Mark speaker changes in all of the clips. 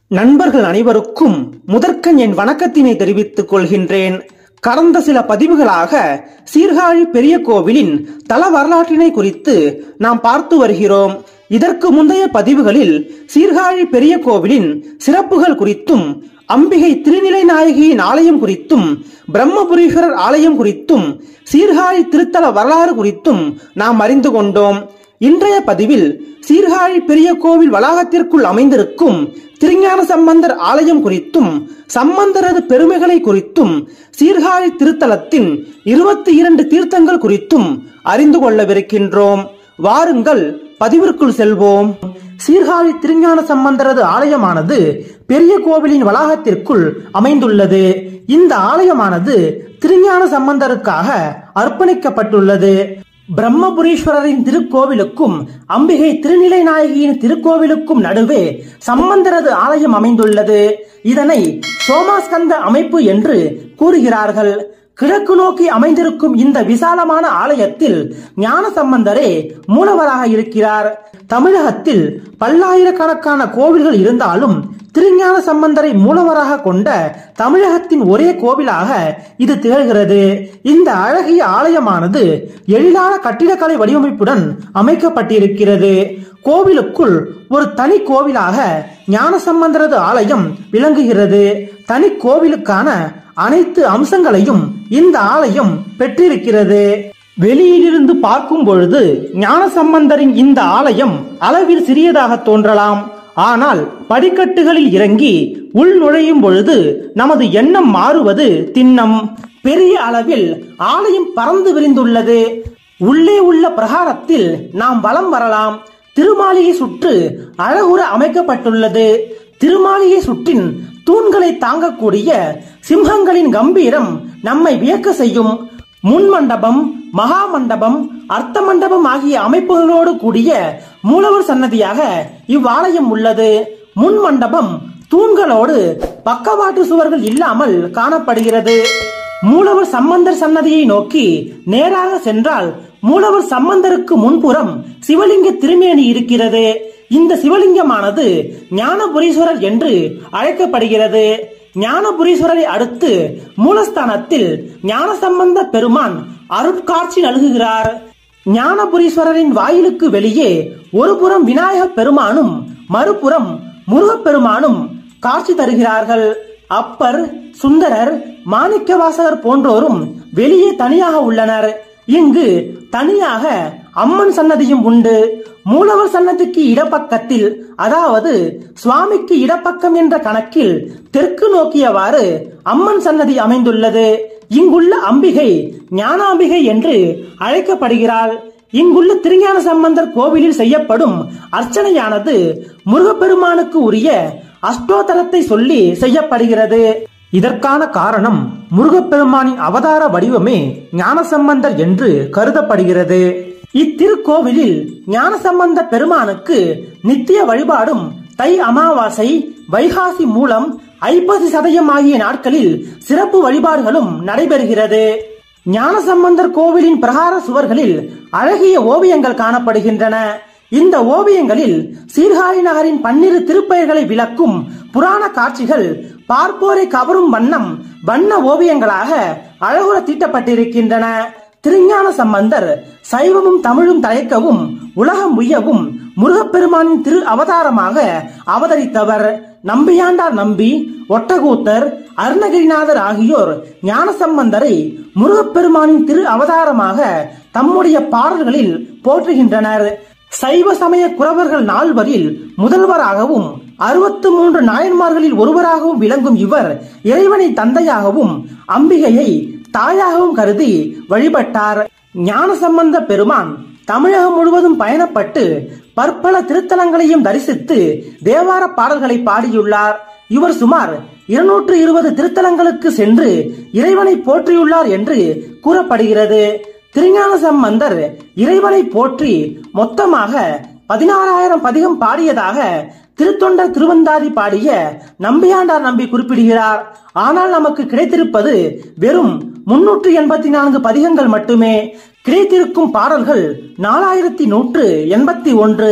Speaker 1: நண்பர்கள் அனைவருக்கும் முதற்கண் என் வணக்கத்தினை தெரிவித்துக் கொள்கின்றேன் கடந்த சில பதிவுகளாக சீர்காழி பெரிய கோவிலின் தல வரலாற்றினை குறித்து நாம் பார்த்து வருகிறோம் இதற்கு முந்தைய பதிவுகளில் சீர்காழி பெரிய கோவிலின் சிறப்புகள் குறித்தும் அம்பிகை திருநிலை நாயகியின் ஆலயம் குறித்தும் பிரம்மபுரீஸ்வரர் ஆலயம் குறித்தும் சீர்காழி திருத்தல வரலாறு குறித்தும் நாம் அறிந்து கொண்டோம் இன்றைய பதிவில் சீர்காழி பெரிய கோவில் வளாகத்திற்குள் அமைந்திருக்கும் திருஞான சம்பந்தர் ஆலயம் குறித்தும் சம்பந்தரது பெருமைகளை குறித்தும் சீர்காழி திருத்தலத்தின் இருபத்தி இரண்டு தீர்த்தங்கள் குறித்தும் அறிந்து கொள்ளவிருக்கின்றோம் வாருங்கள் பதிவிற்குள் செல்வோம் சீர்காழி திருஞான சம்பந்தரது ஆலயமானது பெரிய கோவிலின் வளாகத்திற்குள் அமைந்துள்ளது இந்த ஆலயமானது திருஞான சம்பந்தருக்காக அர்ப்பணிக்கப்பட்டுள்ளது பிரம்மபுரீஸ்வரரின் திருக்கோவிலுக்கும் அம்பிகை திருநிலை நாயகியின் திருக்கோவிலுக்கும் நடுவே சம்பந்தரது ஆலயம் அமைந்துள்ளது இதனை சோமாஸ்கந்த அமைப்பு என்று கூறுகிறார்கள் கிழக்கு நோக்கி அமைந்திருக்கும் இந்த விசாலமான ஆலயத்தில் ஞான சம்பந்தரே மூலவராக இருக்கிறார் தமிழகத்தில் பல்லாயிரக்கணக்கான கோவில்கள் இருந்தாலும் திருஞான சம்பந்தரை மூலவராக கொண்ட தமிழகத்தின் ஒரே கோவிலாக இது திகழ்கிறது இந்த அழகிய ஆலயமானது எழிலான கட்டிடக்கலை வடிவமைப்புடன் அமைக்கப்பட்டிருக்கிறது கோவிலுக்குள் ஒரு தனி கோவிலாக ஞானசம்பந்தரது ஆலயம் விளங்குகிறது தனி கோவிலுக்கான அனைத்து அம்சங்களையும் இந்த ஆலயம் பெற்றிருக்கிறது வெளியிலிருந்து பார்க்கும் பொழுது ஞானசம்பந்தரின் இந்த ஆலயம் அளவில் சிறியதாக தோன்றலாம் ஆனால் படிக்கட்டுகளில் இறங்கி உள் நுழையும் பொழுது நமது எண்ணம் மாறுவது திண்ணம் பெரிய அளவில் ஆலயம் பறந்து விரிந்துள்ளது உள்ளே உள்ள பிரகாரத்தில் நாம் வலம் வரலாம் திருமாளிகை சுற்று அழகுற அமைக்கப்பட்டுள்ளது திருமாளிகை சுற்றின் தூண்களை தாங்கக்கூடிய சிம்ஹங்களின் கம்பீரம் நம்மை வியக்க செய்யும் முன் மண்டபம் மகா மண்டபம் அர்த்த மண்டபம் ஆகிய அமைப்புகளோடு கூடிய மூலவர் சன்னதியாக இவ்வாலயம் உள்ளது முன் மண்டபம் தூண்களோடு பக்கவாட்டு சுவர்கள் இல்லாமல் காணப்படுகிறது மூலவர் சம்பந்தர் சன்னதியை நோக்கி நேராக சென்றால் மூலவர் சம்பந்தருக்கு முன்புறம் சிவலிங்க திருமேனி இருக்கிறது இந்த சிவலிங்கமானது ஞானபுரீஸ்வரர் என்று அழைக்கப்படுகிறது ஞானபுரீஸ்வரரை அடுத்து மூலஸ்தானத்தில் ஞானசம்பந்த பெருமான் அருட்காட்சி நல்குகிறார் ஞானபுரீஸ்வரரின் வாயிலுக்கு வெளியே ஒரு புறம் விநாயக பெருமானும் மறுபுறம் முருகப்பெருமானும் காட்சி தருகிறார்கள் அப்பர் சுந்தரர் மாணிக்கவாசகர் போன்றோரும் வெளியே தனியாக உள்ளனர் இங்கு தனியாக அம்மன் சன்னதியும் உண்டு மூலவர் சன்னதிக்கு இடப்பக்கத்தில் அதாவது சுவாமிக்கு இடப்பக்கம் என்ற கணக்கில் தெற்கு நோக்கியவாறு அம்மன் சன்னதி அமைந்துள்ளது இங்குள்ள அம்பிகை ஞானாம்பிகை என்று அழைக்கப்படுகிறாள் இங்குள்ள திருஞான சம்பந்தர் கோவிலில் செய்யப்படும் அர்ச்சனையானது முருகப்பெருமானுக்கு உரிய அஷ்டோத்தரத்தை சொல்லி செய்யப்படுகிறது இதற்கான காரணம் முருகப்பெருமானின் அவதார வடிவமே ஞானசம்பந்தர் என்று கருதப்படுகிறது இத்திருக்கோவிலில் ஞானசம்பந்த பெருமானுக்கு நித்திய வழிபாடும் தை அமாவாசை வைகாசி மூலம் ஐப்பசி சதயம் ஆகிய நாட்களில் சிறப்பு வழிபாடுகளும் நடைபெறுகிறது ஞானசம்பந்தர் கோவிலின் பிரகார சுவர்களில் அழகிய ஓவியங்கள் காணப்படுகின்றன இந்த ஓவியங்களில் சீர்காழி நகரின் பன்னிரு திருப்பெயர்களை விளக்கும் புராண காட்சிகள் பார்ப்போரை கவரும் வண்ணம் வண்ண ஓவியங்களாக அழகுற தீட்டப்பட்டிருக்கின்றன திருஞான சம்பந்தர் சைவமும் தமிழும் தழைக்கவும் உலகம் உய்யவும் முருகப்பெருமானின் திரு அவதாரமாக அவதரித்தவர் நம்பியாண்டார் நம்பி ஒட்டகூத்தர் அருணகிரிநாதர் ஆகியோர் ஞானசம்பந்தரை முருகப்பெருமானின் திரு அவதாரமாக தம்முடைய பாடல்களில் போற்றுகின்றனர் சைவ சமய குறவர்கள் நால்வரில் முதல்வராகவும் அறுபத்து மூன்று நாயன்மார்களில் ஒருவராகவும் விளங்கும் இவர் இறைவனை தந்தையாகவும் அம்பிகையை தாயாகவும் கருதி வழிபட்டார் ஞானசம்பந்த பெருமான் தமிழகம் முழுவதும் பயணப்பட்டு பற்பல திருத்தலங்களையும் தரிசித்து தேவார பாடல்களை பாடியுள்ளார் இவர் சுமார் இருநூற்று இருபது திருத்தலங்களுக்கு சென்று இறைவனை போற்றியுள்ளார் என்று கூறப்படுகிறது திருஞான சம்பந்தர் இறைவனை போற்றி மொத்தமாக பதினாறாயிரம் பதிகம் பாடியதாக திருத்தொண்டர் திருவந்தாதி பாடிய நம்பியாண்டார் நம்பி குறிப்பிடுகிறார் ஆனால் நமக்கு கிடைத்திருப்பது வெறும் முன்னூற்று எண்பத்தி நான்கு பதிகங்கள் மட்டுமே கிடைத்திருக்கும் பாடல்கள் நாலாயிரத்தி நூற்று எண்பத்தி ஒன்று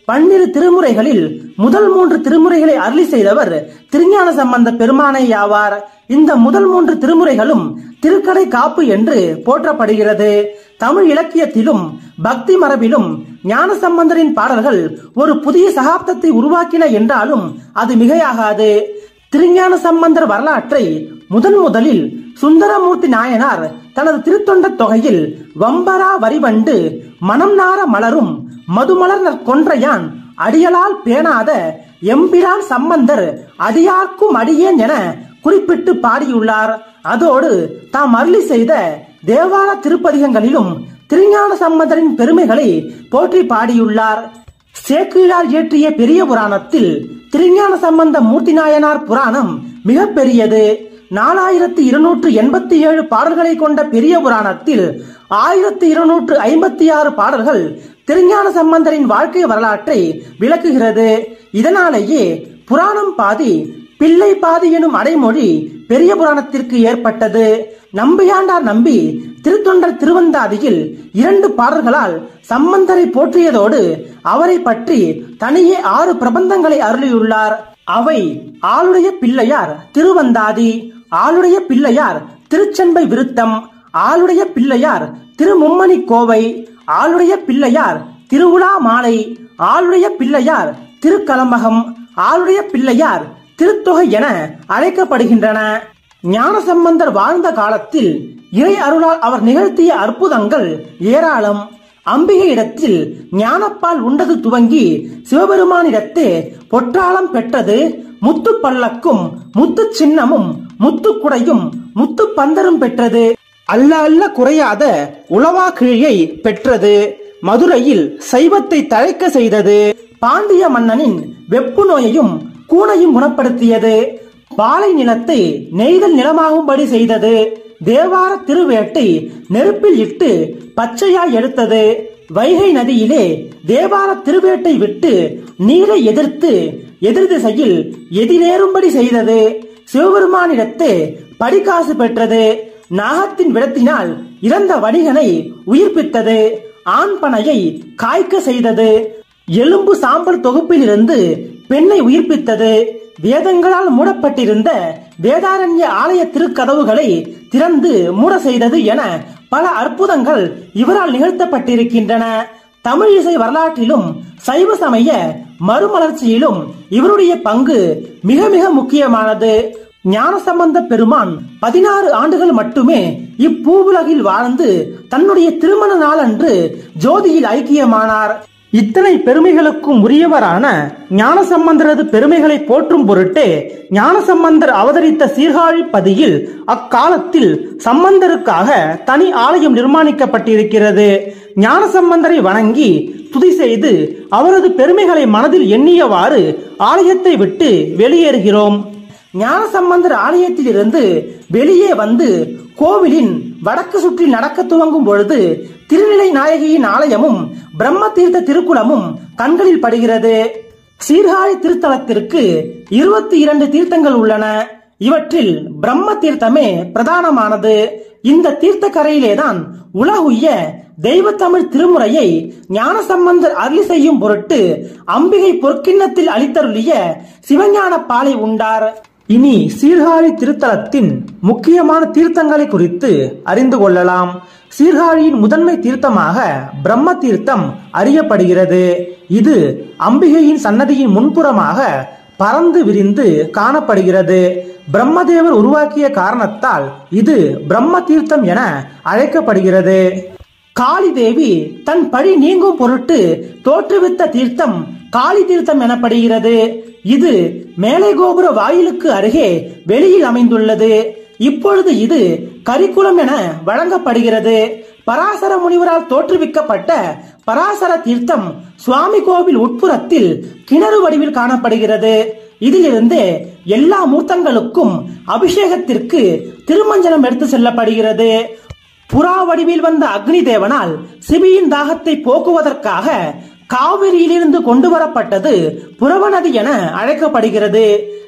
Speaker 1: பன்னிரு திருமுறைகளில் முதல் மூன்று திருமுறைகளை அருளி செய்தவர் திருஞான சம்பந்த பெருமானை ஆவார் இந்த முதல் மூன்று திருமுறைகளும் திருக்கடை காப்பு என்று போற்றப்படுகிறது தமிழ் இலக்கியத்திலும் பக்தி மரபிலும் ஞான சம்பந்தரின் பாடல்கள் ஒரு புதிய சகாப்தத்தை உருவாக்கின என்றாலும் அது மிகையாகாது திருஞான சம்பந்தர் வரலாற்றை முதன் முதலில் சுந்தரமூர்த்தி நாயனார் தனது திருத்தொண்ட தொகையில் வம்பரா வரிவண்டு மனம் நார மலரும் மதுமலர் கொன்றையான் அடியலால் பேணாத எம்பிரான் சம்பந்தர் அடியார்க்கும் அடியேன் என குறிப்பிட்டு பாடியுள்ளார் அதோடு தாம் அருளி செய்த தேவார திருப்பதிகங்களிலும் திருஞான சம்பந்தரின் பெருமைகளை போற்றி பாடியுள்ளார் சேக்கிழார் இயற்றிய பெரிய புராணத்தில் திருஞான சம்பந்த மூர்த்தி நாயனார் புராணம் மிக பெரியது நாலாயிரத்தி இருநூற்று எண்பத்தி ஏழு பாடல்களை கொண்ட பெரிய புராணத்தில் ஆயிரத்தி இருநூற்று ஐம்பத்தி ஆறு பாடல்கள் திருஞான சம்பந்தரின் வாழ்க்கை வரலாற்றை விளக்குகிறது இதனாலேயே புராணம் பாதி பிள்ளை பாதி எனும் அடைமொழி பெரிய புராணத்திற்கு ஏற்பட்டது நம்பியாண்டார் நம்பி திருத்தொண்டர் திருவந்தாதியில் இரண்டு பாடல்களால் சம்பந்தரை போற்றியதோடு அவரை பற்றி தனியே ஆறு பிரபந்தங்களை அருளியுள்ளார் அவை ஆளுடைய பிள்ளையார் திருவந்தாதி ஆளுடைய பிள்ளையார் திருச்சென்பை விருத்தம் ஆளுடைய பிள்ளையார் திருமும்மணி கோவை ஆளுடைய பிள்ளையார் திருவுலா மாலை ஆளுடைய பிள்ளையார் திருக்கலம்பகம் ஆளுடைய பிள்ளையார் திருத்தொகை என அழைக்கப்படுகின்றன ஞானசம்பந்தர் வாழ்ந்த காலத்தில் இறை அருளால் அவர் நிகழ்த்திய அற்புதங்கள் ஏராளம் அம்பிகையிடத்தில் ஞானப்பால் உண்டது துவங்கி சிவபெருமானிடத்தே பொற்றாளம் பெற்றது முத்து பல்லக்கும் முத்து சின்னமும் முத்து குடையும் முத்து பந்தரும் பெற்றது அல்ல அல்ல குறையாத உளவா கிழியை பெற்றது மதுரையில் சைவத்தை தழைக்க செய்தது பாண்டிய மன்னனின் வெப்பு நோயையும் கூனையும் குணப்படுத்தியது பாலை நிலத்தை நெய்தல் நிலமாகும்படி செய்தது தேவார திருவேட்டை நெருப்பில் இட்டு பச்சையாய் எடுத்தது வைகை நதியிலே தேவார திருவேட்டை விட்டு நீரை எதிர்த்து எதிர் திசையில் எதிரேறும்படி செய்தது சிவபெருமானிடத்து படிக்காசு பெற்றது நாகத்தின் விடத்தினால் இறந்த வணிகனை உயிர்ப்பித்தது ஆண் பனையை காய்க்க செய்தது எலும்பு சாம்பல் தொகுப்பிலிருந்து பெண்ணை உயிர்ப்பித்தது வேதங்களால் மூடப்பட்டிருந்த வேதாரண்ய ஆலய திருக்கதவுகளை திறந்து மூட செய்தது என பல அற்புதங்கள் இவரால் நிகழ்த்தப்பட்டிருக்கின்றன தமிழ் இசை வரலாற்றிலும் சைவ சமய மறுமலர்ச்சியிலும் இவருடைய பங்கு மிக மிக முக்கியமானது ஞானசம்பந்த பெருமான் பதினாறு ஆண்டுகள் மட்டுமே இப்பூவுலகில் வாழ்ந்து தன்னுடைய திருமண நாளன்று ஜோதியில் ஐக்கியமானார் இத்தனை பெருமைகளுக்கும் உரியவரான ஞானசம்பந்தரது பெருமைகளை போற்றும் பொருட்டே ஞானசம்பந்தர் அவதரித்த சீர்காழி பதியில் அக்காலத்தில் சம்பந்தருக்காக தனி ஆலயம் நிர்மாணிக்கப்பட்டிருக்கிறது ஞானசம்பந்தரை வணங்கி துதி செய்து அவரது பெருமைகளை மனதில் எண்ணியவாறு ஆலயத்தை விட்டு வெளியேறுகிறோம் ஞானசம்பந்தர் ஆலயத்திலிருந்து வெளியே வந்து கோவிலின் வடக்கு சுற்றி நடக்க துவங்கும் பொழுது திருநிலை நாயகியின் ஆலயமும் பிரம்ம தீர்த்த திருக்குளமும் கண்களில் படுகிறது சீர்காழி திருத்தலத்திற்கு இருபத்தி இரண்டு தீர்த்தங்கள் உள்ளன இவற்றில் பிரம்ம தீர்த்தமே பிரதானமானது இந்த தீர்த்த கரையிலேதான் உலகுய்ய தெய்வத்தமிழ் திருமுறையை ஞானசம்பந்தர் அருளி செய்யும் பொருட்டு அம்பிகை பொற்கிண்ணத்தில் அளித்தருளிய சிவஞான பாலை உண்டார் இனி சீர்காழி திருத்தலத்தின் முக்கியமான தீர்த்தங்களை குறித்து அறிந்து கொள்ளலாம் சீர்காழியின் முதன்மை தீர்த்தமாக பிரம்ம தீர்த்தம் அறியப்படுகிறது இது அம்பிகையின் சன்னதியின் முன்புறமாக பறந்து விரிந்து காணப்படுகிறது பிரம்மதேவர் உருவாக்கிய காரணத்தால் இது பிரம்ம தீர்த்தம் என அழைக்கப்படுகிறது காளி தேவி தன் பழி நீங்கும் பொருட்டு தோற்றுவித்த தீர்த்தம் காளி தீர்த்தம் எனப்படுகிறது இது மேலை கோபுர வாயிலுக்கு அருகே வெளியில் அமைந்துள்ளது இப்பொழுது இது கரிக்குளம் என வழங்கப்படுகிறது பராசர முனிவரால் தோற்றுவிக்கப்பட்ட பராசர தீர்த்தம் சுவாமி கோவில் உட்புறத்தில் கிணறு வடிவில் காணப்படுகிறது இதிலிருந்து எல்லா மூர்த்தங்களுக்கும் அபிஷேகத்திற்கு திருமஞ்சனம் எடுத்து செல்லப்படுகிறது புறா வடிவில் வந்த அக்னி தேவனால் சிபியின் தாகத்தை போக்குவதற்காக காவிரியிலிருந்து கொண்டு வரப்பட்டது புறவநதி என அழைக்கப்படுகிறது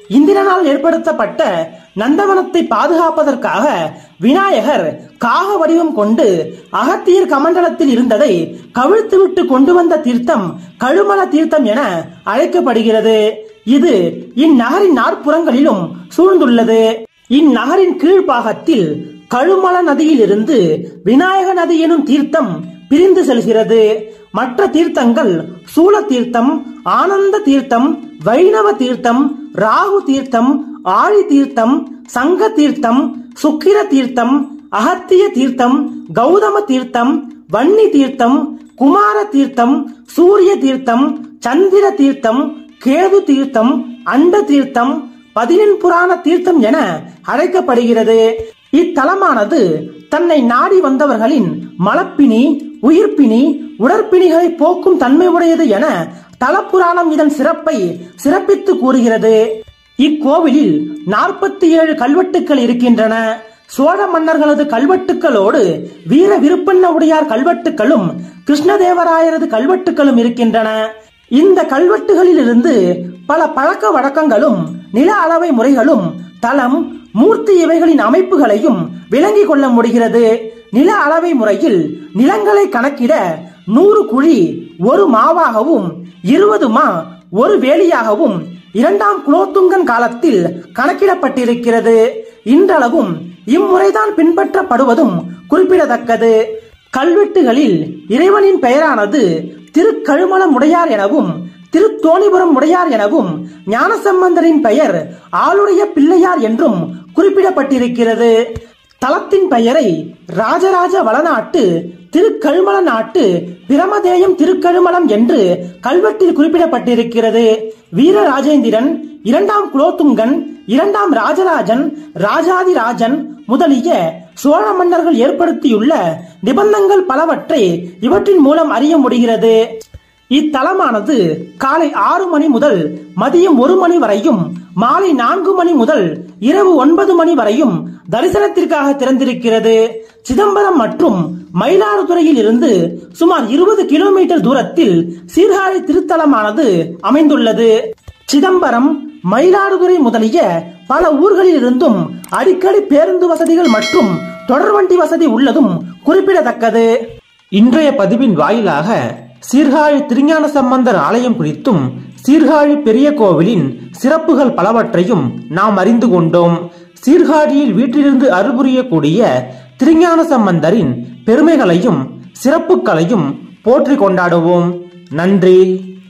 Speaker 1: இந்திரனால் ஏற்படுத்தப்பட்ட நந்தவனத்தை பாதுகாப்பதற்காக விநாயகர் காக வடிவம் கொண்டு அகத்தியர் கமண்டலத்தில் இருந்ததை கவிழ்த்துவிட்டு கொண்டு வந்த தீர்த்தம் கழுமல தீர்த்தம் என அழைக்கப்படுகிறது இது இந்நகரின் நாற்புறங்களிலும் சூழ்ந்துள்ளது இந்நகரின் கீழ்ப்பாகத்தில் கழுமல நதியிலிருந்து விநாயக நதி எனும் தீர்த்தம் பிரிந்து செல்கிறது மற்ற தீர்த்தங்கள் சூல தீர்த்தம் ஆனந்த தீர்த்தம் வைணவ தீர்த்தம் ராகு தீர்த்தம் ஆழி தீர்த்தம் சங்க தீர்த்தம் சுக்கிர தீர்த்தம் அகத்திய தீர்த்தம் கௌதம தீர்த்தம் வன்னி தீர்த்தம் குமார தீர்த்தம் சூரிய தீர்த்தம் சந்திர தீர்த்தம் கேது தீர்த்தம் அண்ட தீர்த்தம் பதினெண் புராண தீர்த்தம் என அழைக்கப்படுகிறது இத்தலமானது தன்னை நாடி வந்தவர்களின் மலப்பினி உயிர்ப்பினி உடற்பிணிகளை போக்கும் தன்மை உடையது என தலப்புராணம் இதன் சிறப்பை சிறப்பித்து கூறுகிறது இக்கோவிலில் நாற்பத்தி ஏழு கல்வெட்டுக்கள் இருக்கின்றன சோழ மன்னர்களது கல்வெட்டுக்களோடு வீர விருப்பண்ண உடையார் கல்வெட்டுக்களும் கிருஷ்ணதேவராயரது கல்வெட்டுக்களும் இருக்கின்றன இந்த கல்வெட்டுகளில் இருந்து பல பழக்க வழக்கங்களும் நில அளவை முறைகளும் தளம் மூர்த்தி இவைகளின் அமைப்புகளையும் விளங்கிக் கொள்ள முடிகிறது நில அளவை முறையில் நிலங்களை கணக்கிட நூறு குழி ஒரு மாவாகவும் இருபது மா ஒரு வேலியாகவும் இரண்டாம் குலோத்துங்கன் காலத்தில் கணக்கிடப்பட்டிருக்கிறது இன்றளவும் இம்முறைதான் பின்பற்றப்படுவதும் குறிப்பிடத்தக்கது கல்வெட்டுகளில் இறைவனின் பெயரானது திருக்கழுமல முடையார் எனவும் திருத்தோணிபுரம் உடையார் எனவும் ஞானசம்பந்தரின் பெயர் ஆளுடைய பிள்ளையார் என்றும் குறிப்பிடப்பட்டிருக்கிறது தலத்தின் பெயரை ராஜராஜ வளநாட்டு திருக்கழுமல நாட்டு பிரமதேயம் திருக்கழுமலம் என்று கல்வெட்டில் குறிப்பிடப்பட்டிருக்கிறது வீரராஜேந்திரன் இரண்டாம் குலோத்துங்கன் இரண்டாம் ராஜராஜன் ராஜாதிராஜன் முதலிய சோழ மன்னர்கள் ஏற்படுத்தியுள்ள நிபந்தங்கள் பலவற்றை இவற்றின் மூலம் அறிய முடிகிறது இத்தலமானது காலை ஆறு மணி முதல் மதியம் ஒரு மணி வரையும் மாலை நான்கு மணி முதல் இரவு ஒன்பது மணி வரையும் தரிசனத்திற்காக திறந்திருக்கிறது சிதம்பரம் மற்றும் மயிலாடுதுறையில் இருந்து சுமார் இருபது கிலோமீட்டர் தூரத்தில் சீர்காழி திருத்தலமானது அமைந்துள்ளது சிதம்பரம் மயிலாடுதுறை முதலிய பல ஊர்களில் இருந்தும் அடிக்கடி பேருந்து வசதிகள் மற்றும் தொடர்வண்டி வசதி உள்ளதும் குறிப்பிடத்தக்கது இன்றைய பதிவின் வாயிலாக சீர்காழி திருஞான சம்பந்தர் ஆலயம் குறித்தும் சீர்காழி பெரிய கோவிலின் சிறப்புகள் பலவற்றையும் நாம் அறிந்து கொண்டோம் சீர்காழியில் வீட்டிலிருந்து அருள்புரியக்கூடிய திருஞான சம்பந்தரின் பெருமைகளையும் சிறப்புகளையும் போற்றி கொண்டாடுவோம் நன்றி